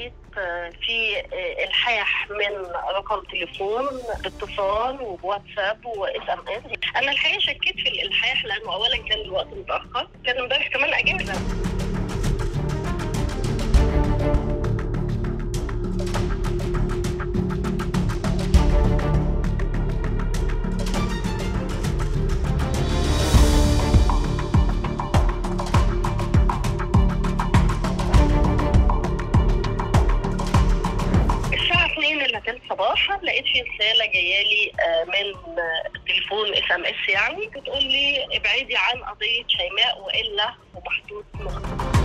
لقيت في الحاح من رقم تليفون اتصال وواتساب واس ام اس انا الحقيقه شكيت في الالحاح لانه اولا كان الوقت متاخر كان امبارح كمان اجازه صباحا لقيت في رساله جايه لي من تليفون اس ام اس يعني بتقول لي ابعدي عن قضيه شيماء والا ومحدود مخطط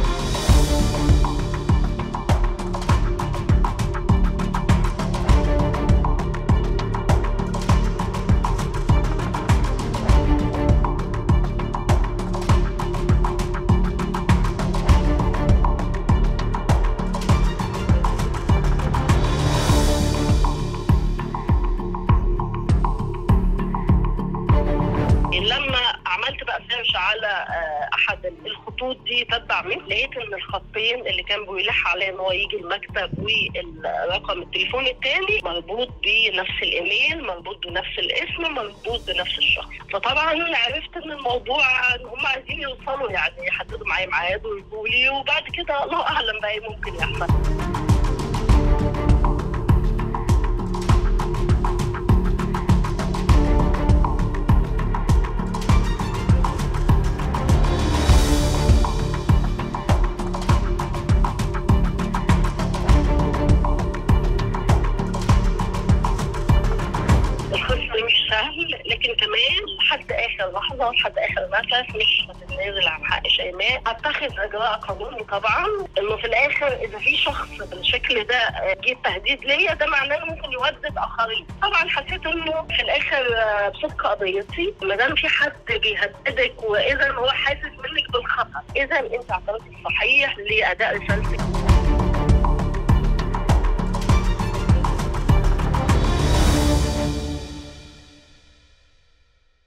لما عملت بقى سيرش على احد الخطوط دي تتبع منه لقيت ان الخطين اللي كان بيلح عليه ان هو يجي المكتب والرقم التليفون الثاني مربوط بنفس الايميل مربوط بنفس الاسم مربوط بنفس الشخص فطبعا عرفت ان الموضوع ان هم عايزين يوصلوا يعني يحددوا معايا ميعاد ويجوا لي وبعد كده الله اعلم بقى ايه ممكن يحصل سهل لكن كمان لحد اخر لحظه ولحد اخر نفس مش هتتنازل عن حق شيماء هتخذ اجراء قانوني طبعا انه في الاخر اذا في شخص بالشكل ده جه تهديد ليا ده معناه انه ممكن يهدد اخرين طبعا حسيت انه في الاخر بصدق قضيتي ما دام في حد بيهددك واذا هو حاسس منك بالخطر اذا انت اعترفتي صحيح لاداء رسالتك